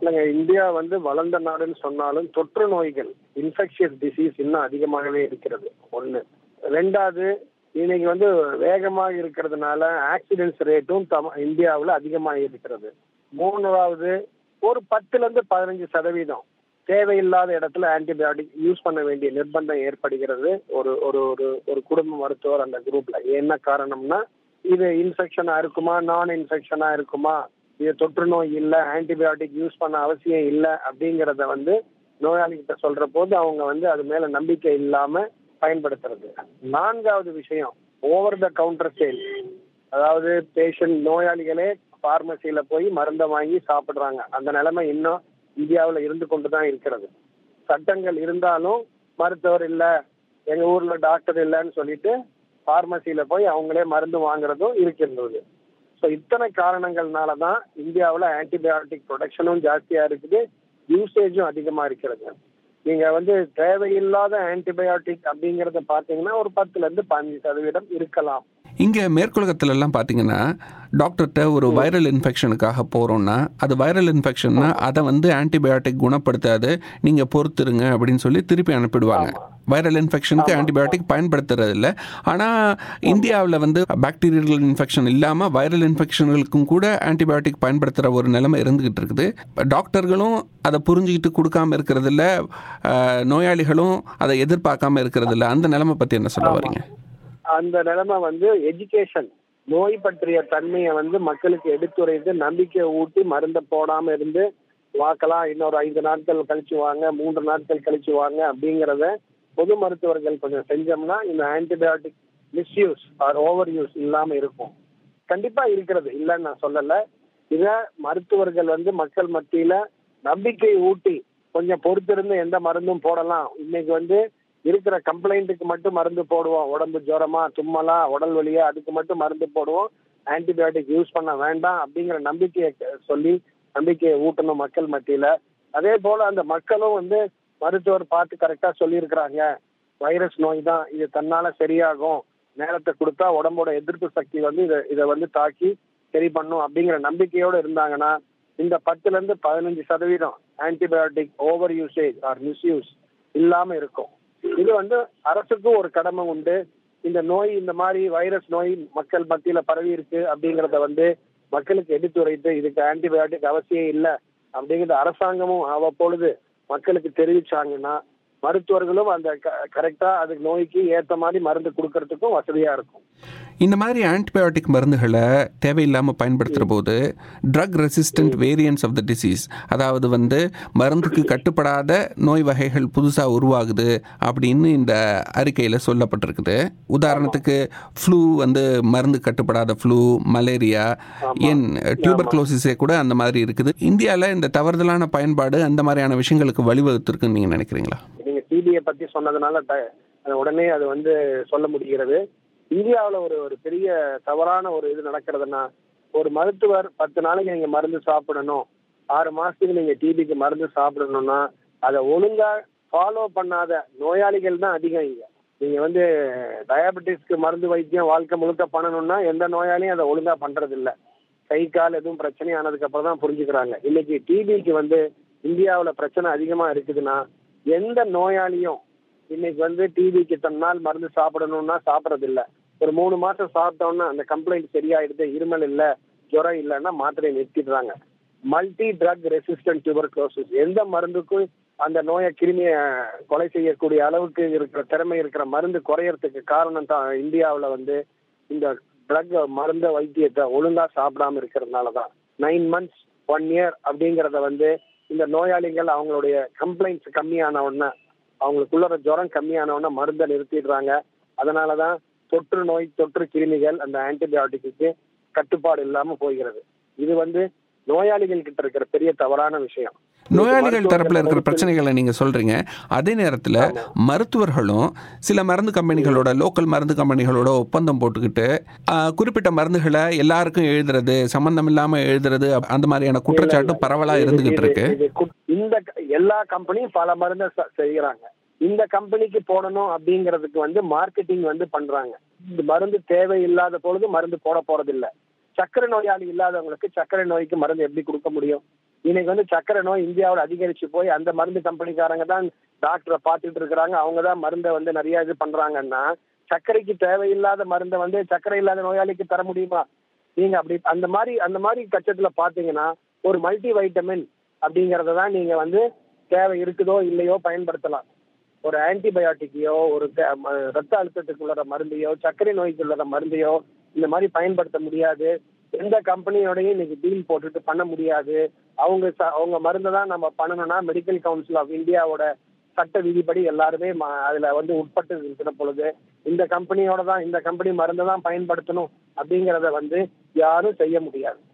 இல்லைங்க இந்தியா வந்து வளர்ந்த நாடுன்னு சொன்னாலும் தொற்று நோய்கள் இன்ஃபெக்ஷியஸ் டிசீஸ் இன்னும் அதிகமாகவே இருக்கிறது ஒண்ணு ரெண்டாவது இன்னைக்கு வந்து வேகமாக இருக்கிறதுனால ஆக்சிடென்ட்ஸ் ரேட்டும் தம இந்தியாவில் அதிகமாக இருக்கிறது மூணாவது ஒரு பத்துல இருந்து பதினஞ்சு சதவீதம் தேவையில்லாத இடத்துல ஆன்டிபயோட்டிக் யூஸ் பண்ண வேண்டிய நிர்பந்தம் ஏற்படுகிறது ஒரு ஒரு ஒரு ஒரு குடும்ப மருத்துவர் அந்த குரூப்ல என்ன காரணம்னா இது இன்ஃபெக்ஷனா இருக்குமா நான் இன்ஃபெக்ஷனா இருக்குமா இது தொற்று நோய் இல்லை ஆன்டிபயோட்டிக் யூஸ் பண்ண அவசியம் இல்லை அப்படிங்கிறத வந்து நோயாளி கிட்ட சொல்ற போது அவங்க வந்து அது மேல நம்பிக்கை இல்லாம பயன்படுத்துறது நான்காவது விஷயம் ஓவர் த கவுண்டர் சேல் அதாவது பேஷண்ட் நோயாளிகளே பார்மசியில போய் மருந்தை வாங்கி சாப்பிடுறாங்க அந்த நிலைமை இன்னும் இந்தியாவில் இருந்து கொண்டு தான் இருக்கிறது சட்டங்கள் இருந்தாலும் மருத்துவர் இல்லை எங்க ஊர்ல டாக்டர் இல்லைன்னு சொல்லிட்டு பார்மசியில போய் அவங்களே மருந்து வாங்குறதும் இருக்கின்றது ஸோ இத்தனை காரணங்கள்னால தான் இந்தியாவில் ஆன்டிபயோட்டிக் ப்ரொடக்ஷனும் ஜாஸ்தியா இருக்குது யூசேஜும் அதிகமா இருக்கிறது நீங்க வந்து தேவையில்லாத ஆன்டிபயோட்டிக் அப்படிங்கறத பாத்தீங்கன்னா ஒரு பத்துல இருந்து பதினஞ்சு சதவீதம் இருக்கலாம் இங்க மேற்குலகத்துல எல்லாம் பாத்தீங்கன்னா டாக்டர்கிட்ட ஒரு வைரல் இன்ஃபெக்ஷனுக்காக போறோம்னா அது வைரல் இன்ஃபெக்ஷன்னா அதை வந்து ஆன்டிபயோட்டிக் குணப்படுத்தாது நீங்க பொறுத்துருங்க அப்படின்னு சொல்லி திருப்பி அனுப்பிடுவாங்க வைரல் இன்ஃபெக்ஷனுக்கு ஆன்டிபயோட்டிக் பயன்படுத்துறது இல்லை ஆனால் இந்தியாவில் வந்து பாக்டீரியல் இன்ஃபெக்ஷன் இல்லாமல் வைரல் இன்ஃபெக்ஷன்களுக்கும் கூட ஆன்டிபயோட்டிக் பயன்படுத்துகிற ஒரு நிலைமை இருந்துகிட்டு இருக்குது டாக்டர்களும் அதை புரிஞ்சுக்கிட்டு கொடுக்காம இருக்கிறது இல்ல அஹ், நோயாளிகளும் அதை எதிர்பார்க்காம இருக்கிறது இல்ல அந்த நிலைமை பற்றி என்ன சொல்ல வரீங்க அந்த நிலைமை வந்து எஜுகேஷன் நோய் பற்றிய தன்மையை வந்து மக்களுக்கு எடுத்துரைத்து நம்பிக்கை ஊட்டி மருந்தை போடாம இருந்து வாக்கலாம் இன்னொரு ஐந்து நாட்கள் கழிச்சு வாங்க மூன்று நாட்கள் கழிச்சு வாங்க அப்படிங்கிறத பொது மருத்துவர்கள் கொஞ்சம் செஞ்சோம்னா இந்த antibiotic misuse or overuse இல்லாம இருக்கும் கண்டிப்பா இருக்கிறது இல்லைன்னு நான் சொல்லல இத மருத்துவர்கள் வந்து மக்கள் மத்தியில நம்பிக்கை ஊட்டி கொஞ்சம் பொறுத்திருந்து எந்த மருந்தும் போடலாம் இன்னைக்கு வந்து இருக்கிற கம்ப்ளைண்ட்டுக்கு மட்டும் மருந்து போடுவோம் உடம்பு ஜுரமா தும்மலா உடல் வலியா அதுக்கு மட்டும் மருந்து போடுவோம் ஆன்டிபயோட்டிக் யூஸ் பண்ண வேண்டாம் அப்படிங்கிற நம்பிக்கையை க- சொல்லி நம்பிக்கையை ஊட்டணும் மக்கள் மத்தியில அதே போல அந்த மக்களும் வந்து மருத்துவர் பார்த்து கரெக்டா சொல்லியிருக்கிறாங்க வைரஸ் நோய் தான் இது தன்னால சரியாகும் நேரத்தை கொடுத்தா உடம்போட எதிர்ப்பு சக்தி வந்து இதை இதை வந்து தாக்கி சரி பண்ணும் அப்படிங்கிற நம்பிக்கையோட இருந்தாங்கன்னா இந்த பத்துல இருந்து பதினஞ்சு சதவீதம் antibiotic over usage or misuse இல்லாம இருக்கும் இது வந்து அரசுக்கும் ஒரு கடமை உண்டு இந்த நோய் இந்த மாதிரி வைரஸ் நோய் மக்கள் மத்தியில பரவி இருக்கு அப்படிங்கறத வந்து மக்களுக்கு எடுத்துரைத்து இதுக்கு ஆன்டிபயோட்டிக் அவசியம் இல்லை அப்படிங்கறது அரசாங்கமும் அவ்வப்பொழுது மக்களுக்கு தெரிவிச்சாங்கன்னா மருத்துவர்களும் அந்த கரெக்டா அதுக்கு நோய்க்கு ஏத்த மாதிரி மருந்து கொடுக்கறதுக்கும் வசதியா இருக்கும் இந்த மாதிரி ஆன்டிபயோட்டிக் மருந்துகளை தேவையில்லாமல் பயன்படுத்துகிற போது drug resistant variants of the disease அதாவது வந்து மருந்துக்கு கட்டுப்படாத நோய் வகைகள் புதுசாக உருவாகுது அப்படின்னு இந்த அறிக்கையில் சொல்லப்பட்டிருக்குது உதாரணத்துக்கு ஃப்ளூ வந்து மருந்து கட்டுப்படாத ஃப்ளூ மலேரியா ஏன் டியூபர்குலோசிஸே கூட அந்த மாதிரி இருக்குது இந்தியாவில் இந்த தவறுதலான பயன்பாடு அந்த மாதிரியான விஷயங்களுக்கு வழிவகுத்திருக்குன்னு நீங்கள் நினைக்கிறீங்களா நீங்க டிபியை பத்தி சொன்னதுனால ட- அது உடனே அது வந்து சொல்ல முடிகிறது இந்தியாவுல ஒரு ஒரு பெரிய தவறான ஒரு இது நடக்கிறதுனா ஒரு மருத்துவர் பத்து நாளைக்கு நீங்க மருந்து சாப்பிடணும் ஆறு மாசத்துக்கு நீங்க டிபிக்கு மருந்து சாப்பிடணும்னா அதை ஒழுங்கா ஃபாலோ பண்ணாத நோயாளிகள் தான் அதிகம் இங்க நீங்க வந்து டயபெட்டிஸ்க்கு மருந்து வைத்தியம் வாழ்க்கை முழுக்க பண்ணணும்னா எந்த நோயாளியும் அதை ஒழுங்கா பண்றது இல்ல கை கால் எதுவும் பிரச்சனை ஆனதுக்கு அப்புறம் தான் புரிஞ்சுக்கிறாங்க இன்னைக்கு டிபிக்கு வந்து இந்தியாவுல பிரச்சனை அதிகமா இருக்குதுன்னா எந்த நோயாளியும் இன்னைக்கு வந்து டிபிக்கு தன்னால் மருந்து சாப்பிடணும்னா சாப்பிடறது இல்ல ஒரு மூணு மாசம் சாப்பிட்டோம்னா அந்த கம்ப்ளைண்ட் சரியாயிடுது இருமல் இல்ல ஜுரம் இல்லைன்னா மாத்திரையை நிறுத்திடுறாங்க மல்டி ட்ரக் ரெசிஸ்டன்ட் டியூபர்குலோசிஸ் எந்த மருந்துக்கும் அந்த நோயை கிருமியை கொலை செய்யக்கூடிய அளவுக்கு இருக்கிற திறமை இருக்கிற மருந்து குறையறதுக்கு காரணம் தான் இந்தியாவுல வந்து இந்த ட்ரக் மருந்த வைத்தியத்தை ஒழுங்கா சாப்பிடாம இருக்கிறதுனால தான் நைன் மந்த்ஸ் ஒன் இயர் அப்படிங்கறத வந்து இந்த நோயாளிகள் அவங்களுடைய கம்ப்ளைண்ட்ஸ் கம்மியான உடனே அவங்களுக்குள்ள ஜுரம் கம்மியான உடனே மருந்தை நிறுத்திடுறாங்க அதனாலதான் தொற்று நோய் தொற்று கிருமிகள் அந்த ஆன்டிபயோட்டிக்கு கட்டுப்பாடு இல்லாம போகிறது இது வந்து நோயாளிகள் கிட்ட இருக்கிற பெரிய தவறான விஷயம் நோயாளிகள் தரப்புல இருக்கிற பிரச்சனைகளை நீங்க சொல்றீங்க அதே நேரத்துல மருத்துவர்களும் சில மருந்து கம்பெனிகளோட லோக்கல் மருந்து கம்பெனிகளோட ஒப்பந்தம் போட்டுக்கிட்டு ஆ, குறிப்பிட்ட மருந்துகளை எல்லாருக்கும் எழுதுறது சம்பந்தம் இல்லாம எழுதுறது அப்- அந்த மாதிரியான குற்றச்சாட்டு பரவலா இருந்துகிட்டு இருக்கு இது கு- இந்த க- எல்லா கம்பெனியும் பல மருந்தை ச- செய்யறாங்க இந்த கம்பெனிக்கு போடணும் அப்படிங்கிறதுக்கு வந்து மார்க்கெட்டிங் வந்து பண்றாங்க இந்த மருந்து தேவையில்லாத பொழுது மருந்து போட போறது இல்ல சர்க்கரை நோயாளி இல்லாதவங்களுக்கு சர்க்கரை நோய்க்கு மருந்து எப்படி கொடுக்க முடியும் இன்னைக்கு வந்து சக்கரை நோய் இந்தியாவில் அதிகரிச்சு போய் அந்த மருந்து கம்பெனிக்காரங்க தான் டாக்டரை பார்த்துட்டு இருக்கிறாங்க அவங்க தான் மருந்தை வந்து நிறைய இது பண்றாங்கன்னா சர்க்கரைக்கு தேவையில்லாத மருந்தை வந்து சர்க்கரை இல்லாத நோயாளிக்கு தர முடியுமா நீங்க அப்படி அந்த மாதிரி அந்த மாதிரி பட்சத்துல பாத்தீங்கன்னா ஒரு மல்டி வைட்டமின் அப்படிங்கறத தான் நீங்க வந்து தேவை இருக்குதோ இல்லையோ பயன்படுத்தலாம் ஒரு ஆன்டிபயோட்டிக்கையோ ஒரு க- ம- ரத்த அழுத்தத்துக்கு உள்ள மருந்தையோ சர்க்கரை நோய்க்கு உள்ள மருந்தையோ இந்த மாதிரி பயன்படுத்த முடியாது எந்த கம்பெனியோடையும் இன்னைக்கு டீல் போட்டுட்டு பண்ண முடியாது அவங்க ச- அவங்க மருந்தை தான் நம்ம பண்ணணும்னா மெடிக்கல் கவுன்சில் ஆஃப் இந்தியாவோட சட்ட விதிப்படி எல்லாருமே ம- அதுல வந்து உட்பட்டு இருக்கிற பொழுது இந்த கம்பெனியோட தான் இந்த கம்பெனி மருந்தை தான் பயன்படுத்தணும் அப்படிங்கறத வந்து யாரும் செய்ய முடியாது